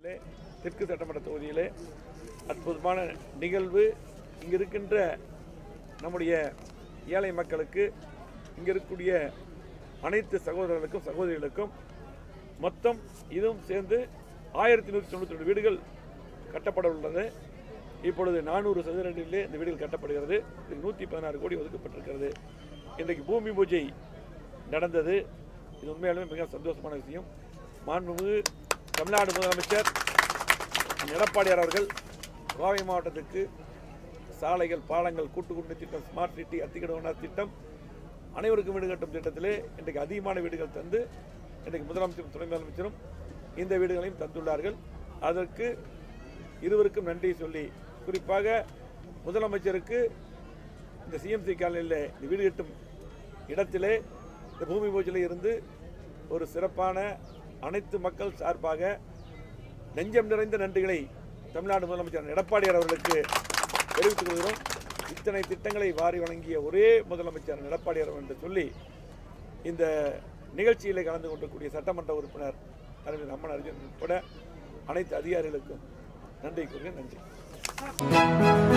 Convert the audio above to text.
லே, தெற்கு சட்டமன்ற தொகுதியிலே அற்புதமான நிகழ்வு இங்கே இருக்கின்ற நம்முடைய ஏழை மக்களுக்கு இங்கே இருக்கக்கூடிய அனைத்து சகோதரர்களுக்கும் சகோதரிகளுக்கும் மொத்தம் இதுவும் சேர்ந்து ஆயிரத்தி நூற்றி தொண்ணூற்றி ரெண்டு வீடுகள் கட்டப்பட உள்ளது இப்பொழுது நானூறு சதுரடியிலே இந்த வீடுகள் கட்டப்படுகிறது இதுக்கு நூற்றி பதினாறு கோடி ஒதுக்கப்பட்டிருக்கிறது இன்றைக்கு பூமி பூஜை நடந்தது இது உண்மையாலுமே மிக சந்தோஷமான விஷயம் மாண்புமிகு தமிழ்நாடு முதலமைச்சர் எடப்பாடியார் அவர்கள் கோவை மாவட்டத்துக்கு சாலைகள் பாலங்கள் கூட்டு குடிநீர் திட்டம் ஸ்மார்ட் சிட்டி அத்திக்கடவனார் திட்டம் அனைவருக்கும் வீடு கட்டும் திட்டத்திலே இன்றைக்கு அதிகமான வீடுகள் தந்து இன்றைக்கு முதலமைச்சரும் துணை முதலமைச்சரும் இந்த வீடுகளையும் தந்துள்ளார்கள் அதற்கு இருவருக்கும் நன்றி சொல்லி குறிப்பாக முதலமைச்சருக்கு இந்த சிஎம்சி காலனியில் இந்த வீடு கட்டும் இடத்திலே இந்த பூமி பூஜையில் இருந்து ஒரு சிறப்பான அனைத்து மக்கள் சார்பாக நெஞ்சம் நிறைந்த நன்றிகளை தமிழ்நாடு முதலமைச்சர் எடப்பாடியார் அவர்களுக்கு தெரிவித்துக் கொள்கிறோம் இத்தனை திட்டங்களை வாரி வழங்கிய ஒரே முதலமைச்சர் எடப்பாடியார் அவர் என்று சொல்லி இந்த நிகழ்ச்சியில் கலந்து கொண்டிருக்கூடிய சட்டமன்ற உறுப்பினர் அறிஞர் அம்மன் அர்ஜுன் உட்பட அனைத்து அதிகாரிகளுக்கும் நன்றி கூறுகிறேன் நன்றி